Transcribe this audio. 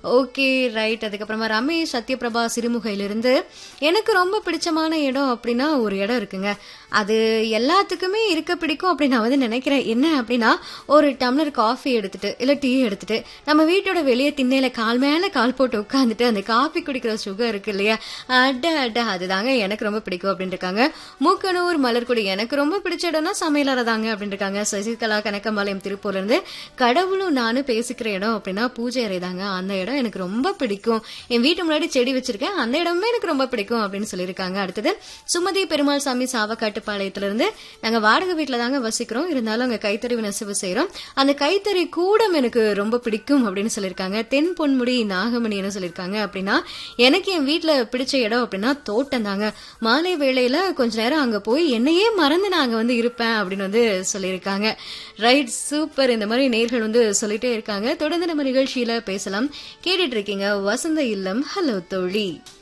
okay right அதுக்கப்புறமா ரமேஷ் சத்யபிரபா சிறுமுகையிலிருந்து எனக்கு ரொம்ப பிடிச்சமான இடம் அப்படின்னா ஒரு இடம் இருக்குங்க அது எல்லாத்துக்குமே இருக்க பிடிக்கும் அப்படின்னு நான் வந்து நினைக்கிறேன் என்ன அப்படின்னா ஒரு டம்ளர் காஃபி எடுத்துட்டு இல்ல டீ எடுத்துட்டு நம்ம வீட்டோட வெளியே திண்ணையில கால் மேல கால் போட்டு உட்காந்துட்டு அந்த காஃபி குடிக்கிற சுகம் இருக்கு இல்லையா அட அட அதுதாங்க எனக்கு ரொம்ப பிடிக்கும் அப்படின்னு இருக்காங்க மூக்கனூர் மலர்குடி எனக்கு ரொம்ப பிடிச்ச இடம்னா சமையலறை தாங்க அப்படின்னு இருக்காங்க சசிகலா கனகம்பாளையம் திருப்பூர்ல இருந்து கடவுளும் நானும் பேசிக்கிற இடம் அப்படின்னா பூஜை அறை தாங்க அந்த இடம் எனக்கு ரொம்ப பிடிக்கும் என் வீட்டு முன்னாடி செடி வச்சிருக்கேன் அந்த இடமே எனக்கு ரொம்ப பிடிக்கும் அப்படின்னு சொல்லியிருக்காங்க அடுத்தது சுமதி பெருமாள் சாமி சாவக்காட்டுப்பாளையத்துல இருந்து நாங்க வாடகை வீட்டுல தாங்க வசிக்கிறோம் இருந்தாலும் அங்க கைத்தறி நெசவு செய்யறோம் அந்த கைத்தறி கூடம் எனக்கு ரொம்ப பிடிக்கும் அப்படின்னு சொல்லியிருக்காங்க தென் பொன்முடி நாகமணி என்ன சொல்லியிருக்காங்க அப்படின்னா எனக்கு என் வீட்டுல பிடிச்ச இடம் அப்படின்னா தோட்டம் தாங்க மாலை வேளையில கொஞ்ச நேரம் அங்க போய் என்னையே மறந்து நான் அங்க வந்து இருப்பேன் அப்படின்னு வந்து சொல்லியிருக்காங்க ரைட் சூப்பர் இந்த மாதிரி நேர்கள் வந்து சொல்லிட்டே இருக்காங்க தொடர்ந்து நம்ம நிகழ்ச்சியில பேசலாம் கேட்டுட்டு இருக்கீங்க வசந்த இல்லம் ஹலோ தோழி